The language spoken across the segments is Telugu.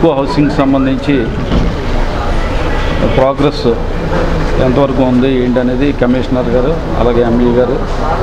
టిట్కో హౌసింగ్ సంబంధించి ప్రోగ్రెస్ ఎంతవరకు ఉంది ఏంటనేది కమిషనర్ గారు అలాగే ఎంఈ గారు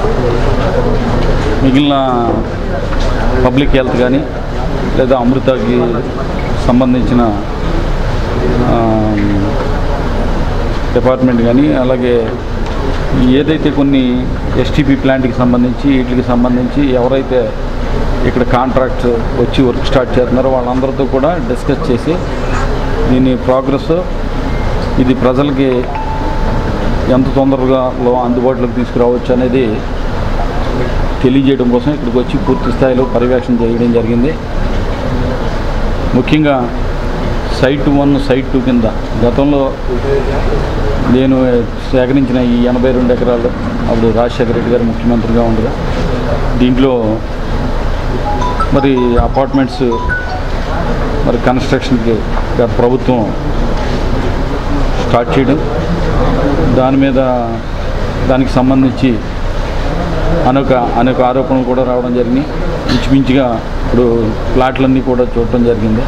మిగిలిన పబ్లిక్ హెల్త్ కానీ లేదా అమృతకి సంబంధించిన ఆ, డిపార్ట్మెంట్ కానీ అలాగే ఏదైతే కొన్ని ఎస్టీపీ ప్లాంట్కి సంబంధించి వీటికి సంబంధించి ఎవరైతే ఇక్కడ కాంట్రాక్ట్ వచ్చి వర్క్ స్టార్ట్ చేస్తున్నారో వాళ్ళందరితో కూడా డిస్కస్ చేసి దీని ప్రోగ్రెస్ ఇది ప్రజలకి ఎంత తొందరగా లో అందుబాటులోకి తీసుకురావచ్చు అనేది తెలియజేయడం కోసం ఇక్కడికి వచ్చి పూర్తి స్థాయిలో పర్యవేక్షణ చేయడం జరిగింది ముఖ్యంగా సైట్ వన్ సైట్ టూ కింద గతంలో నేను సేకరించిన ఈ ఎనభై రెండు ఎకరాలు అప్పుడు రాజశేఖర రెడ్డి గారు ముఖ్యమంత్రిగా ఉండగా దీంట్లో మరి అపార్ట్మెంట్స్ మరి కన్స్ట్రక్షన్కి గత ప్రభుత్వం స్టార్ట్ చేయడం దాని మీద దానికి సంబంధించి అనేక అనేక ఆరోపణలు కూడా రావడం జరిగింది ఇంచుమించుగా ఇప్పుడు ప్లాట్లన్నీ కూడా చూడటం జరిగింది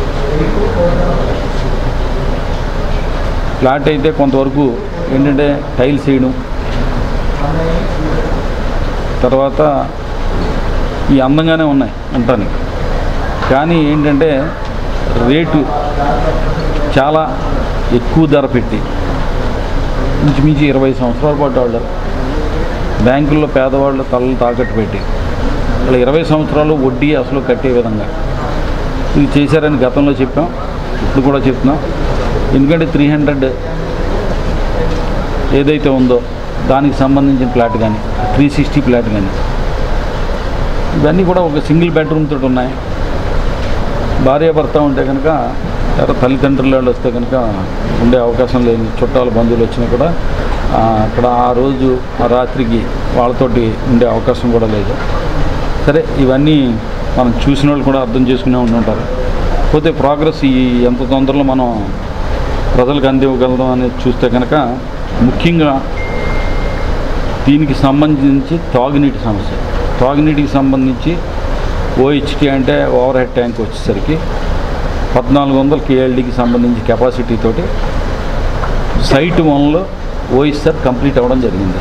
ఫ్లాట్ అయితే కొంతవరకు ఏంటంటే టైల్స్ వేయడం తర్వాత ఈ అందంగానే ఉన్నాయి ఉండటానికి కానీ ఏంటంటే రేటు చాలా ఎక్కువ ధర పెట్టి ఇంచుమించు ఇరవై సంవత్సరాల పాటు వాళ్ళు బ్యాంకుల్లో పేదవాళ్ళు తలలు తాకట్టు పెట్టి అలా ఇరవై సంవత్సరాలు వడ్డీ అసలు కట్టే విధంగా ఇది చేశారని గతంలో చెప్పాం ఇప్పుడు కూడా చెప్తున్నాం ఎందుకంటే త్రీ హండ్రెడ్ ఏదైతే ఉందో దానికి సంబంధించిన ప్లాట్ కానీ త్రీ సిక్స్టీ ప్లాట్ కానీ ఇవన్నీ కూడా ఒక సింగిల్ బెడ్రూమ్ తోటి ఉన్నాయి భార్య భర్త ఉంటే కనుక ఎవరో తల్లిదండ్రులు వాళ్ళు వస్తే కనుక ఉండే అవకాశం లేదు చుట్టాల బంధువులు వచ్చినా కూడా ఆ, అక్కడ ఆ రోజు ఆ రాత్రికి వాళ్ళతోటి ఉండే అవకాశం కూడా లేదు సరే ఇవన్నీ మనం చూసిన వాళ్ళు కూడా అర్థం చేసుకునే ఉండి ఉంటారు పోతే ప్రోగ్రెస్ ఈ ఎంత తొందరలో మనం ప్రజలకు అందివ్వగలడం అనేది చూస్తే కనుక ముఖ్యంగా దీనికి సంబంధించి తాగునీటి సమస్య తాగునీటికి సంబంధించి ఓహెచ్టీ అంటే ఓవర్ హెడ్ ట్యాంక్ వచ్చేసరికి పద్నాలుగు వందల కేఎల్డీకి సంబంధించి కెపాసిటీ తోటి సైట్ వన్లో ఓఎస్ఆర్ కంప్లీట్ అవ్వడం జరిగింది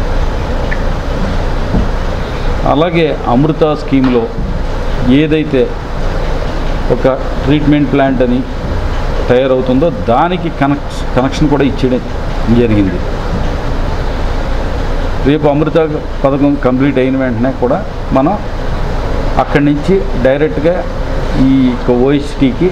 అలాగే అమృత స్కీమ్లో ఏదైతే ఒక ట్రీట్మెంట్ ప్లాంట్ అని తయారవుతుందో దానికి కనెక్స్ కనెక్షన్ కూడా ఇచ్చేయడం జరిగింది రేపు అమృత పథకం కంప్లీట్ అయిన వెంటనే కూడా మనం అక్కడి నుంచి డైరెక్ట్గా ఈ ఓఎస్టీకి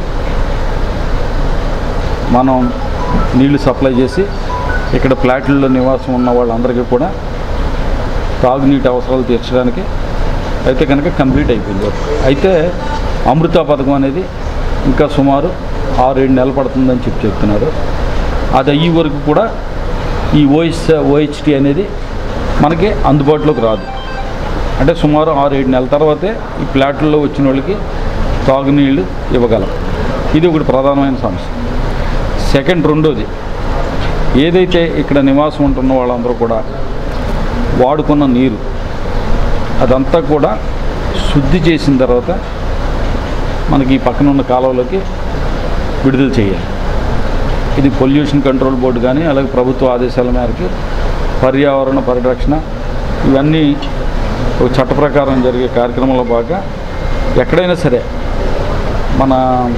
మనం నీళ్లు సప్లై చేసి ఇక్కడ ఫ్లాట్లలో నివాసం ఉన్న వాళ్ళందరికీ కూడా తాగునీటి అవసరాలు తీర్చడానికి అయితే కనుక కంప్లీట్ అయిపోయింది వర్క్. అయితే అమృత పథకం అనేది ఇంకా సుమారు ఆరు ఏడు నెలలు పడుతుందని చెప్పి చెప్తున్నారు అది అయ్యే వరకు కూడా ఈ ఓఎస్ ఓహెచ్టీ అనేది మనకి అందుబాటులోకి రాదు అంటే సుమారు ఆరు ఏడు నెలల తర్వాతే ఈ ప్లాట్లలో వచ్చిన వాళ్ళకి తాగునీళ్ళు ఇవ్వగలం ఇది ఒకటి ప్రధానమైన సమస్య సెకండ్ రెండోది ఏదైతే ఇక్కడ నివాసం ఉంటున్న వాళ్ళందరూ కూడా వాడుకున్న నీరు అదంతా కూడా శుద్ధి చేసిన తర్వాత మనకి ఈ పక్కన ఉన్న కాలువలోకి విడుదల చేయాలి ఇది పొల్యూషన్ కంట్రోల్ బోర్డు కానీ అలాగే ప్రభుత్వ ఆదేశాల మేరకు పర్యావరణ పరిరక్షణ ఇవన్నీ ఒక చట్ట ప్రకారం జరిగే కార్యక్రమంలో భాగంగా ఎక్కడైనా సరే మన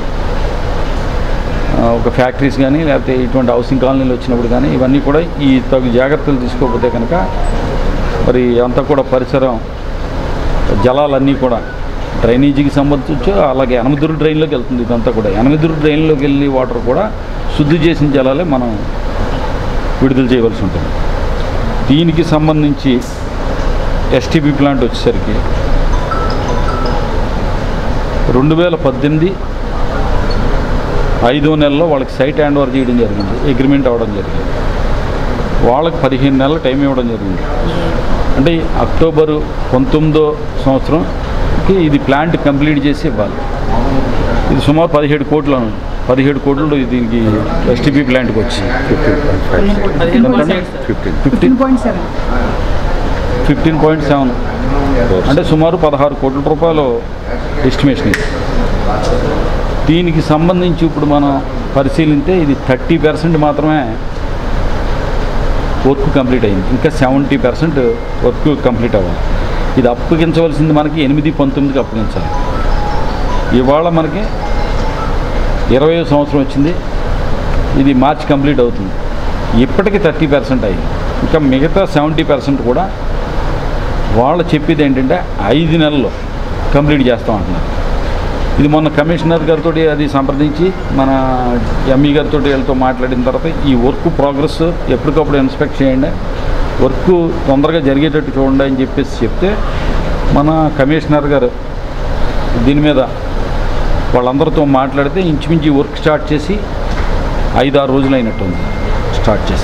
ఆ, ఒక ఫ్యాక్టరీస్ కానీ లేకపోతే ఇటువంటి హౌసింగ్ కాలనీలు వచ్చినప్పుడు కానీ ఇవన్నీ కూడా ఈ తగు జాగ్రత్తలు తీసుకోకపోతే కనుక మరి అంతా కూడా పరిసరం జలాలన్నీ కూడా డ్రైనేజీకి సంబంధించి అలాగే ఎనమదురు డ్రైన్లోకి వెళ్తుంది ఇదంతా కూడా ఎనమదురు డ్రైన్లోకి వెళ్ళి వాటర్ కూడా శుద్ధి చేసిన జలాలే మనం విడుదల చేయవలసి ఉంటుంది దీనికి సంబంధించి ఎస్టీపీ ప్లాంట్ వచ్చేసరికి రెండు వేల పద్దెనిమిది ఐదో నెలలో వాళ్ళకి సైట్ హ్యాండ్ ఓవర్ చేయడం జరిగింది అగ్రిమెంట్ అవ్వడం జరిగింది వాళ్ళకి పదిహేను నెలల టైం ఇవ్వడం జరిగింది అంటే అక్టోబరు పంతొమ్మిదో సంవత్సరంకి ఇది ప్లాంట్ కంప్లీట్ చేసి ఇవ్వాలి ఇది సుమారు పదిహేడు కోట్లు అను పదిహేడు కోట్లు దీనికి ఎస్టీపీ ప్లాంట్కి వచ్చి fifteen fifteen point seven fifteen point seven అంటే సుమారు పదహారు కోట్ల రూపాయలు ఎస్టిమేషన్ ఇది దీనికి సంబంధించి ఇప్పుడు మనం పరిశీలిస్తే ఇది థర్టీ పర్సెంట్ మాత్రమే వర్క్ కంప్లీట్ అయింది ఇంకా సెవెంటీ పర్సెంట్ వర్క్ కంప్లీట్ అవ్వాలి ఇది అప్పగించవలసింది మనకి ఎనిమిది పంతొమ్మిదికి అప్పగించాలి ఇవాళ మనకి ఇరవై సంవత్సరం వచ్చింది ఇది మార్చ్ కంప్లీట్ అవుతుంది ఇప్పటికి థర్టీ పర్సెంట్ అయింది ఇంకా మిగతా సెవెంటీ పర్సెంట్ కూడా వాళ్ళు చెప్పేది ఏంటంటే ఐదు నెలల్లో కంప్లీట్ చేస్తాం అంటున్నారు ఇది మొన్న కమిషనర్ గారితో అది సంప్రదించి మన ఎంఈ గారితో వీళ్ళతో మాట్లాడిన తర్వాత ఈ వర్క్ ప్రోగ్రెస్ ఎప్పటికప్పుడు ఇన్స్పెక్ట్ చేయండి వర్క్ తొందరగా జరిగేటట్టు చూడండి అని చెప్పేసి చెప్తే మన కమిషనర్ గారు దీని మీద వాళ్ళందరితో మాట్లాడితే ఇంచుమించు ఈ వర్క్ స్టార్ట్ చేసి ఐదు ఆరు రోజులు అయినట్టుంది స్టార్ట్ చేసి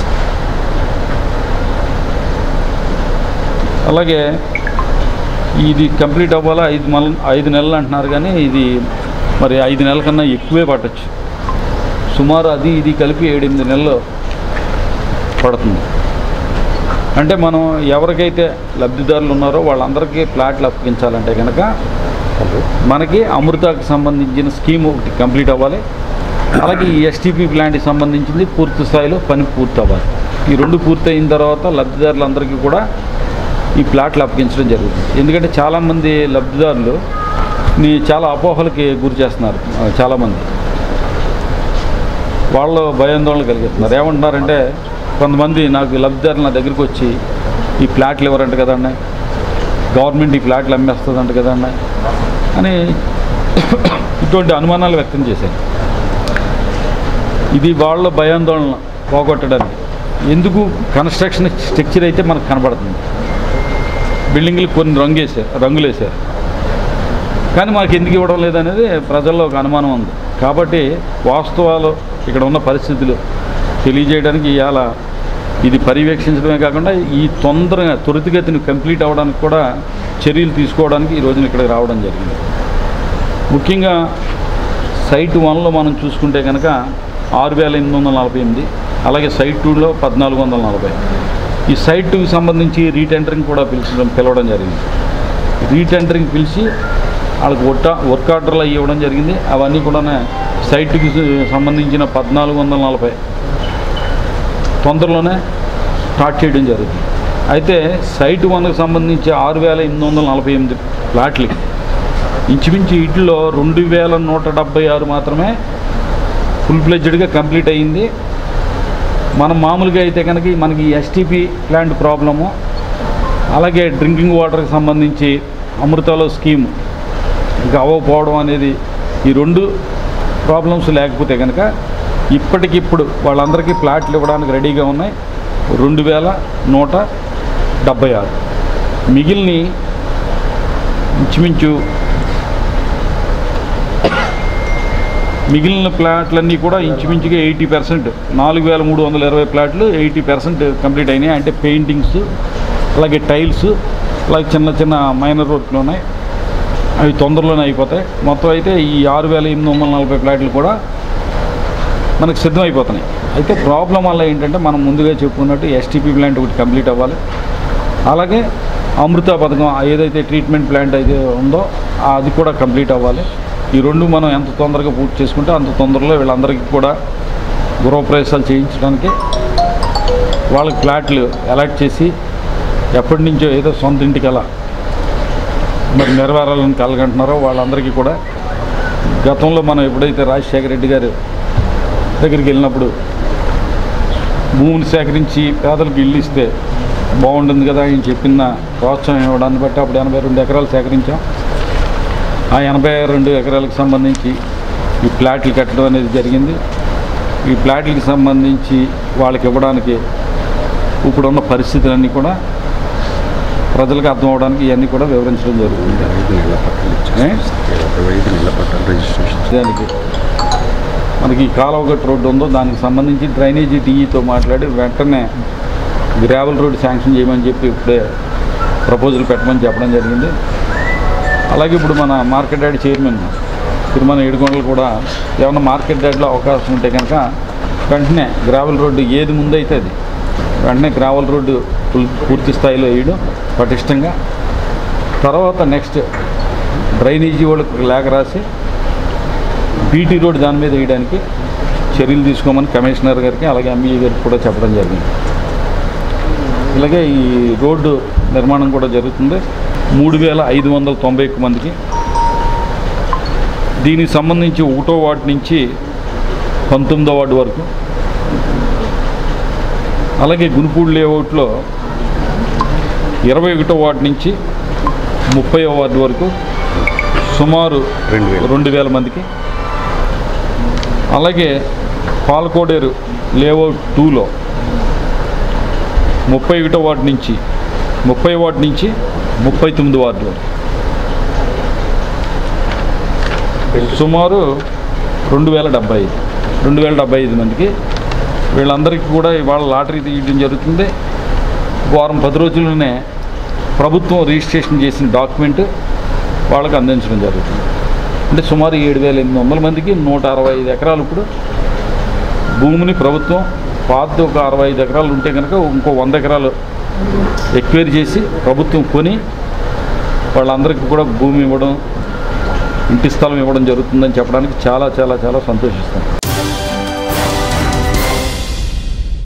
అలాగే ఇది కంప్లీట్ అవ్వాలా ఐదు మల ఐదు నెలలు అంటున్నారు కానీ ఇది మరి ఐదు నెలల కన్నా ఎక్కువే పట్టచ్చు సుమారు అది ఇది కలిపి ఏడెనిమిది నెలలు పడుతుంది అంటే మనం ఎవరికైతే లబ్ధిదారులు ఉన్నారో వాళ్ళందరికీ ప్లాట్లు అప్పగించాలంటే కనుక మనకి అమృతకు సంబంధించిన స్కీమ్ ఒకటి కంప్లీట్ అవ్వాలి అలాగే ఈ ఎస్టీపీ ప్లాంట్కి సంబంధించింది పూర్తి స్థాయిలో పని పూర్తి అవ్వాలి ఈ రెండు పూర్తి అయిన తర్వాత లబ్ధిదారులందరికీ కూడా ఈ ప్లాట్లు అప్పగించడం జరుగుతుంది ఎందుకంటే చాలామంది లబ్ధిదారులు నీ చాలా అపోహలకి గురి చేస్తున్నారు ఆ, చాలామంది వాళ్ళు భయాందోళన కలిగిస్తున్నారు ఏమంటున్నారంటే కొంతమంది నాకు లబ్ధిదారులు నా దగ్గరికి వచ్చి ఈ ప్లాట్లు ఇవ్వరంట కదండి గవర్నమెంట్ ఈ ప్లాట్లు అమ్మేస్తుందంట కదండి అని ఇటువంటి అనుమానాలు వ్యక్తం చేశారు ఇది వాళ్ళ భయాందోళన పోగొట్టడానికి ఎందుకు కన్స్ట్రక్షన్ స్ట్రక్చర్ అయితే మనకు కనబడుతుంది బిల్డింగ్లు కొన్ని రంగు వేసారు రంగులు వేసారు కానీ మాకు ఎందుకు ఇవ్వడం లేదనేది ప్రజల్లో ఒక అనుమానం ఉంది కాబట్టి వాస్తవాలు ఇక్కడ ఉన్న పరిస్థితులు తెలియజేయడానికి ఇవాళ ఇది పర్యవేక్షించడమే కాకుండా ఈ తొందరగా త్వరితగతిని కంప్లీట్ అవ్వడానికి కూడా చర్యలు తీసుకోవడానికి ఈ రోజున ఇక్కడికి రావడం జరిగింది ముఖ్యంగా సైట్ వన్లో మనం చూసుకుంటే కనుక ఆరు వేల ఎనిమిది వందల నలభై ఎనిమిది అలాగే సైట్ టూలో పద్నాలుగు వందల నలభై ఈ సైట్ టూకి సంబంధించి రీటెండరింగ్ కూడా పిలిచడం పిలవడం జరిగింది రీటెండరింగ్ పిలిచి వాళ్ళకి వర్క్ వర్క్ ఆర్డర్లు అవి ఇవ్వడం జరిగింది అవన్నీ కూడా సైట్కి సంబంధించిన పద్నాలుగు వందల నలభై తొందరలోనే స్టార్ట్ చేయడం జరుగుతుంది అయితే సైట్ వన్కి సంబంధించి ఆరు వేల ఎనిమిది వందల నలభై ఎనిమిది ప్లాట్లకి ఇంచుమించు వీటిలో రెండు వేల నూట డెబ్బై ఆరు మాత్రమే ఫుల్ ఫ్లెడ్జ్డ్గా కంప్లీట్ అయ్యింది మనం మామూలుగా అయితే కనుక మనకి ఎస్టీపీ ప్లాంట్ ప్రాబ్లము అలాగే డ్రింకింగ్ వాటర్కి సంబంధించి అమృతాలో స్కీమ్ ఇంకా అవ్వకపోవడం అనేది ఈ రెండు ప్రాబ్లమ్స్ లేకపోతే కనుక ఇప్పటికిప్పుడు వాళ్ళందరికీ ప్లాట్లు ఇవ్వడానికి రెడీగా ఉన్నాయి రెండు వేల నూట డెబ్బై ఆరు మిగిలిన ఇంచుమించు మిగిలిన ప్లాట్లన్నీ కూడా ఇంచుమించుగా ఎయిటీ పర్సెంట్ నాలుగు వేల మూడు వందల ఇరవై ప్లాట్లు ఎయిటీ పర్సెంట్ కంప్లీట్ అయినాయి అంటే పెయింటింగ్స్ అలాగే టైల్స్ అలాగే చిన్న చిన్న మైనర్ వర్క్లు ఉన్నాయి అవి తొందరలోనే అయిపోతాయి మొత్తం అయితే ఈ ఆరు వేల ఎనిమిది వందల నలభై ప్లాట్లు కూడా మనకు సిద్ధం అయిపోతున్నాయి అయితే ప్రాబ్లం వల్ల ఏంటంటే మనం ముందుగా చెప్పుకున్నట్టు ఎస్టీపీ ప్లాంట్ ఒకటి కంప్లీట్ అవ్వాలి అలాగే అమృత పథకం ఏదైతే ట్రీట్మెంట్ ప్లాంట్ అయితే ఉందో అది కూడా కంప్లీట్ అవ్వాలి ఈ రెండు మనం ఎంత తొందరగా పూర్తి చేసుకుంటే అంత తొందరలో వీళ్ళందరికీ కూడా గృహప్రవేశాలు చేయించడానికి వాళ్ళకి ఫ్లాట్లు అలాట్ చేసి ఎప్పటి నుంచో ఏదో సొంత ఇంటికి అలా మరి నెరవేరాలని కలగంటున్నారో వాళ్ళందరికీ కూడా గతంలో మనం ఎప్పుడైతే రాజశేఖర రెడ్డి గారు దగ్గరికి వెళ్ళినప్పుడు భూమిని సేకరించి పేదలకు ఇల్లు ఇస్తే బాగుంటుంది కదా ఆయన చెప్పిన ప్రోత్సాహం ఇవ్వడాన్ని బట్టి అప్పుడు ఎనభై రెండు ఎకరాలు సేకరించాం ఆ ఎనభై రెండు ఎకరాలకు సంబంధించి ఈ ప్లాట్లు కట్టడం అనేది జరిగింది ఈ ప్లాట్లకు సంబంధించి వాళ్ళకి ఇవ్వడానికి ఇప్పుడున్న పరిస్థితులన్నీ కూడా ప్రజలకు అర్థం అవడానికి ఇవన్నీ కూడా వివరించడం జరుగుతుంది ఐదు నెలల పట్టాలు ఏ? ఇరవై ఐదు నెలల పట్టాలు రిజిస్ట్రేషన్ దానికి మనకి ఈ కాలువగట్టు రోడ్డు ఉందో దానికి సంబంధించి డ్రైనేజీ టీఈతో మాట్లాడి వెంటనే గ్రావెల్ రోడ్డు శాంక్షన్ చేయమని చెప్పి ఇప్పుడే ప్రపోజల్ పెట్టమని చెప్పడం జరిగింది అలాగే ఇప్పుడు మన market yard chairman Tirumala Yedukondalu కూడా ఏమన్నా మార్కెట్ యార్డ్లో అవకాశం ఉంటే కనుక వెంటనే గ్రావెల్ రోడ్డు ఏది ముందైతే అది వెంటనే గ్రావెల్ రోడ్డు ఫుల్ పూర్తి స్థాయిలో వేయడం పటిష్టంగా తర్వాత నెక్స్ట్ డ్రైనేజీ వాళ్ళకి లేఖ రాసి బీటీ రోడ్ దాని మీద వేయడానికి చర్యలు తీసుకోమని కమిషనర్ గారికి అలాగే ఎంఈఏ గారికి కూడా చెప్పడం జరిగింది ఇలాగే ఈ రోడ్డు నిర్మాణం కూడా జరుగుతుంది మూడు వేల ఐదు వందల తొంభై ఒక్క మందికి దీనికి సంబంధించి ఒకటో వార్డు నుంచి పంతొమ్మిదో వార్డు వరకు అలాగే గునుపూడి లేఅవుట్లో ఇరవై ఒకటో వార్డు నుంచి ముప్పై వార్డు వరకు సుమారు రెండు వేలు రెండు వేల మందికి అలాగే పాలకోడేరు లేఅవుట్ టూలో ముప్పై ఒకటో వార్డు నుంచి ముప్పై వార్డు నుంచి ముప్పై తొమ్మిది వార్డు వరకు సుమారు రెండు వేల డెబ్బై ఐదు రెండు వేల డెబ్బై ఐదు మందికి వీళ్ళందరికీ కూడా ఇవాళ లాటరీ తీయడం జరుగుతుంది వారం పది రోజుల్లోనే ప్రభుత్వం రిజిస్ట్రేషన్ చేసిన డాక్యుమెంట్ వాళ్ళకి అందించడం జరుగుతుంది అంటే సుమారు ఏడు వేల ఎనిమిది వందల మందికి నూట అరవై ఐదు ఎకరాలు ఇప్పుడు భూమిని ప్రభుత్వం పాత ఒక అరవై ఐదు ఎకరాలు ఉంటే కనుక ఇంకో వంద ఎకరాలు ఎక్వైర్ చేసి ప్రభుత్వం కొని వాళ్ళందరికీ కూడా భూమి ఇవ్వడం ఇంటి స్థలం ఇవ్వడం జరుగుతుందని చెప్పడానికి చాలా చాలా చాలా సంతోషిస్తాను